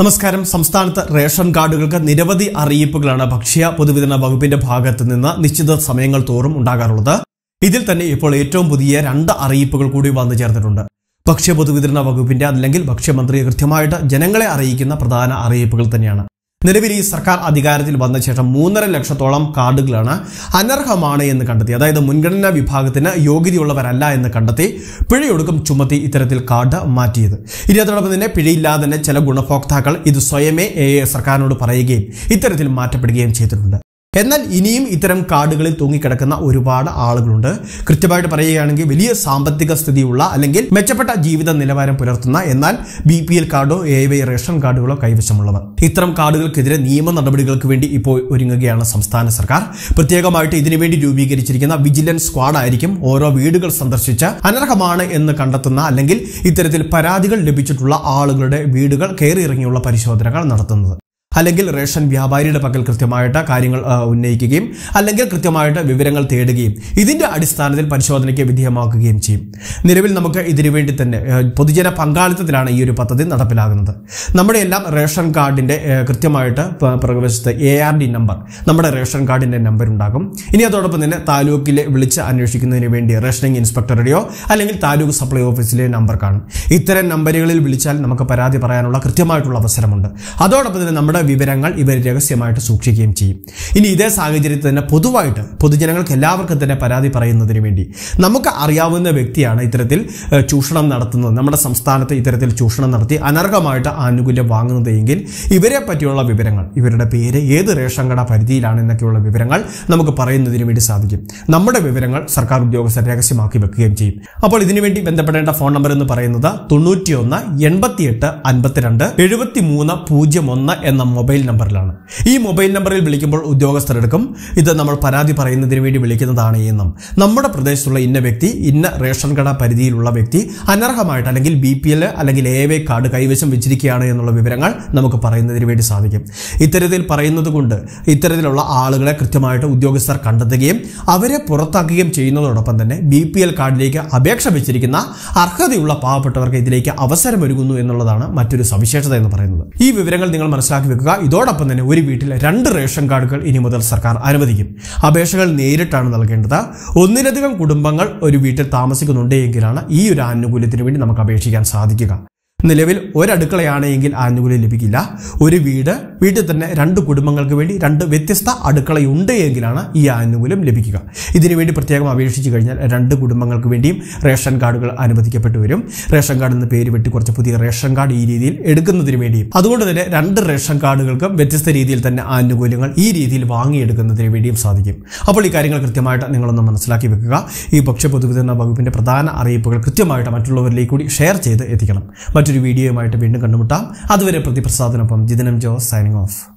നമസ്കാരം സംസ്ഥാനത്ത് റേഷൻ കാർഡുകൾക്ക് നിരവധി അറിയിപ്പുകളാണ് ഭക്ഷ്യ പൊതുവിതരണ വകുപ്പിന്റെ ഭാഗത്ത് നിന്ന് നിശ്ചിത സമയങ്ങൾ തോറും ഉണ്ടാകാറുള്ളത് ഇതിൽ തന്നെ ഇപ്പോൾ ഏറ്റവും പുതിയ രണ്ട് അറിയിപ്പുകൾ കൂടി വന്നു ചേർന്നിട്ടുണ്ട് ഭക്ഷ്യ പൊതുവിതരണ വകുപ്പിന്റെ അല്ലെങ്കിൽ ഭക്ഷ്യമന്ത്രി കൃത്യമായിട്ട് ജനങ്ങളെ അറിയിക്കുന്ന പ്രധാന അറിയിപ്പുകൾ തന്നെയാണ് നിലവിൽ ഈ സർക്കാർ അധികാരത്തിൽ വന്ന ശേഷം മൂന്നര ലക്ഷത്തോളം കാർഡുകളാണ് അനർഹമാണ് എന്ന് കണ്ടെത്തി അതായത് മുൻഗണനാ വിഭാഗത്തിന് യോഗ്യതയുള്ളവരല്ല എന്ന് കണ്ടെത്തി പിഴയൊടുക്കം ചുമത്തി ഇത്തരത്തിൽ കാർഡ് മാറ്റിയത് ഇനി അതോടൊപ്പം തന്നെ പിഴയില്ലാതെ തന്നെ ചില ഗുണഭോക്താക്കൾ ഇത് സ്വയമേ ഏ, സർക്കാരിനോട് പറയുകയും ഇത്തരത്തിൽ മാറ്റപ്പെടുകയും ചെയ്തിട്ടുണ്ട് എന്നാൽ ഇനിയും ഇത്തരം കാർഡുകളിൽ തൂങ്ങിക്കിടക്കുന്ന ഒരുപാട് ആളുകളുണ്ട് കൃത്യമായിട്ട് പറയുകയാണെങ്കിൽ വലിയ സാമ്പത്തിക സ്ഥിതിയുള്ള അല്ലെങ്കിൽ മെച്ചപ്പെട്ട ജീവിത നിലവാരം പുലർത്തുന്ന എന്നാൽ ബി പി എൽ കാർഡോ എ വൈ റേഷൻ കാർഡുകളോ കൈവശമുള്ളവർ ഇത്തരം കാർഡുകൾക്കെതിരെ നിയമ നടപടികൾക്ക് വേണ്ടി ഇപ്പോൾ ഒരുങ്ങുകയാണ് സംസ്ഥാന സർക്കാർ പ്രത്യേകമായിട്ട് ഇതിനുവേണ്ടി രൂപീകരിച്ചിരിക്കുന്ന വിജിലൻസ് സ്ക്വാഡ് ആയിരിക്കും ഓരോ വീടുകൾ സന്ദർശിച്ച് അനർഹമാണ് എന്ന് കണ്ടെത്തുന്ന അല്ലെങ്കിൽ ഇത്തരത്തിൽ പരാതികൾ ലഭിച്ചിട്ടുള്ള ആളുകളുടെ വീടുകൾ കയറിയിറങ്ങിയുള്ള പരിശോധനകൾ നടത്തുന്നത് അല്ലെങ്കിൽ റേഷൻ വ്യാപാരിയുടെ പക്കൽ കൃത്യമായിട്ട് കാര്യങ്ങൾ ആ, ഉന്നയിക്കുകയും അല്ലെങ്കിൽ കൃത്യമായിട്ട് വിവരങ്ങൾ തേടുകയും ഇതിന്റെ അടിസ്ഥാനത്തിൽ പരിശോധനയ്ക്ക് വിധേയമാക്കുകയും ചെയ്യും നിലവിൽ നമുക്ക് ഇതിനുവേണ്ടി തന്നെ ആ, പൊതുജന പങ്കാളിത്തത്തിലാണ് ഈ ഒരു പദ്ധതി നടപ്പിലാകുന്നത് നമ്മുടെ എല്ലാം റേഷൻ കാർഡിന്റെ ആ, കൃത്യമായിട്ട് പ- പ്രവേശത്ത് എ ആർ ഡി നമ്പർ നമ്മുടെ റേഷൻ കാർഡിന്റെ നമ്പർ ഉണ്ടാകും ഇനി അതോടൊപ്പം തന്നെ താലൂക്കിലെ വിളിച്ച് അന്വേഷിക്കുന്നതിന് വേണ്ടി റേഷനിങ് ഇൻസ്പെക്ടറുടെയോ അല്ലെങ്കിൽ താലൂക്ക് സപ്ലൈ ഓഫീസിലെ നമ്പർ കാണും ഇത്തരം നമ്പറുകളിൽ വിളിച്ചാൽ നമുക്ക് പരാതി പറയാനുള്ള കൃത്യമായിട്ടുള്ള അവസരമുണ്ട് അതോടൊപ്പം തന്നെ നമ്മുടെ വിവരങ്ങൾ ഇവർ രഹസ്യമായിട്ട് സൂക്ഷിക്കുകയും ചെയ്യും ഇനി ഇതേ സാഹചര്യത്തിൽ തന്നെ പൊതുവായിട്ട് പൊതുജനങ്ങൾക്ക് എല്ലാവർക്കും തന്നെ പരാതി പറയുന്നതിന് വേണ്ടി നമുക്ക് അറിയാവുന്ന വ്യക്തിയാണ് ഇത്തരത്തിൽ ഏഹ്, ചൂഷണം നടത്തുന്നത് നമ്മുടെ സംസ്ഥാനത്ത് ഇത്തരത്തിൽ ചൂഷണം നടത്തി അനർഹമായിട്ട് ആനുകൂല്യം വാങ്ങുന്നത് എങ്കിൽ ഇവരെ പറ്റിയുള്ള വിവരങ്ങൾ ഇവരുടെ പേര് ഏത് റേഷൻ കട പരിധിയിലാണ് എന്നൊക്കെയുള്ള വിവരങ്ങൾ നമുക്ക് പറയുന്നതിന് വേണ്ടി സാധിക്കും നമ്മുടെ വിവരങ്ങൾ സർക്കാർ ഉദ്യോഗസ്ഥർ രഹസ്യമാക്കി വെക്കുകയും ചെയ്യും അപ്പോൾ ഇതിനുവേണ്ടി ബന്ധപ്പെടേണ്ട ഫോൺ നമ്പർ എന്ന് പറയുന്നത് തൊണ്ണൂറ്റിയൊന്ന് എൺപത്തിയെട്ട് അൻപത്തിരണ്ട് എഴുപത്തി മൂന്ന് പൂജ്യം ഒന്ന് എന്ന മൊബൈൽ നമ്പറിലാണ് ഈ മൊബൈൽ നമ്പറിൽ വിളിക്കുമ്പോൾ ഉദ്യോഗസ്ഥർ എടുക്കും ഇത് നമ്മൾ പരാതി പറയുന്നതിന് വേണ്ടി വിളിക്കുന്നതാണ് എന്നും നമ്മുടെ പ്രദേശത്തുള്ള ഇന്ന വ്യക്തി ഇന്ന റേഷൻ കട പരിധിയിലുള്ള വ്യക്തി അനർഹമായിട്ട് അല്ലെങ്കിൽ ബി പി എൽ അല്ലെങ്കിൽ എ വൈ കാർഡ് കൈവശം വെച്ചിരിക്കുകയാണ് എന്നുള്ള വിവരങ്ങൾ നമുക്ക് പറയുന്നതിന് വേണ്ടി സാധിക്കും ഇത്തരത്തിൽ പറയുന്നത് കൊണ്ട് ഇത്തരത്തിലുള്ള ആളുകളെ കൃത്യമായിട്ട് ഉദ്യോഗസ്ഥർ കണ്ടെത്തുകയും അവരെ പുറത്താക്കുകയും ചെയ്യുന്നതോടൊപ്പം തന്നെ ബി പി എൽ കാർഡിലേക്ക് അപേക്ഷ വെച്ചിരിക്കുന്ന അർഹതയുള്ള പാവപ്പെട്ടവർക്ക് ഇതിലേക്ക് അവസരമൊരുങ്ങുന്നു എന്നുള്ളതാണ് മറ്റൊരു സവിശേഷത എന്ന് പറയുന്നത് ഈ വിവരങ്ങൾ നിങ്ങൾ മനസ്സിലാക്കി വെക്കുക ഇതോടൊപ്പം തന്നെ ഒരു വീട്ടിൽ രണ്ട് റേഷൻ കാർഡുകൾ ഇനി മുതൽ സർക്കാർ അനുവദിക്കും അപേക്ഷകൾ നേരിട്ടാണ് നൽകേണ്ടത് ഒന്നിലധികം കുടുംബങ്ങൾ ഒരു വീട്ടിൽ താമസിക്കുന്നുണ്ടെങ്കിലാണ് ഈ ഒരു ആനുകൂല്യത്തിന് വേണ്ടി നമുക്ക് അപേക്ഷിക്കാൻ സാധിക്കുക നിലവിൽ ഒരടുക്കളയാണെങ്കിൽ ആനുകൂല്യം ലഭിക്കില്ല ഒരു വീട് വീട്ടിൽ തന്നെ രണ്ട് കുടുംബങ്ങൾക്ക് വേണ്ടി രണ്ട് വ്യത്യസ്ത അടുക്കളയുണ്ട് എങ്കിലാണ് ഈ ആനുകൂല്യം ലഭിക്കുക ഇതിനുവേണ്ടി പ്രത്യേകം അപേക്ഷിച്ച് കഴിഞ്ഞാൽ രണ്ട് കുടുംബങ്ങൾക്ക് വേണ്ടിയും റേഷൻ കാർഡുകൾ അനുവദിക്കപ്പെട്ടു വരും റേഷൻ കാർഡ് എന്ന പേര് വെട്ടി കുറച്ച് പുതിയ റേഷൻ കാർഡ് ഈ രീതിയിൽ എടുക്കുന്നതിന് വേണ്ടിയും അതുകൊണ്ട് തന്നെ രണ്ട് റേഷൻ കാർഡുകൾക്കും വ്യത്യസ്ത രീതിയിൽ തന്നെ ആനുകൂല്യങ്ങൾ ഈ രീതിയിൽ വാങ്ങിയെടുക്കുന്നതിന് വേണ്ടിയും സാധിക്കും അപ്പോൾ ഈ കാര്യങ്ങൾ കൃത്യമായിട്ട് നിങ്ങളൊന്ന് മനസ്സിലാക്കി വെക്കുക ഈ ഭക്ഷ്യ പൊതുവിതരണ വകുപ്പിന്റെ പ്രധാന അറിയിപ്പുകൾ കൃത്യമായിട്ട് മറ്റുള്ളവരിലേക്ക് കൂടി ഷെയർ ചെയ്ത് എത്തിക്കണം മറ്റൊരു വീഡിയോയുമായിട്ട് വീണ്ടും കണ്ടുമുട്ടാം അതുവരെ പ്രതിപ്രസാദിനൊപ്പം ജിതനം ജോസ് സൈനിങ് ഓഫ്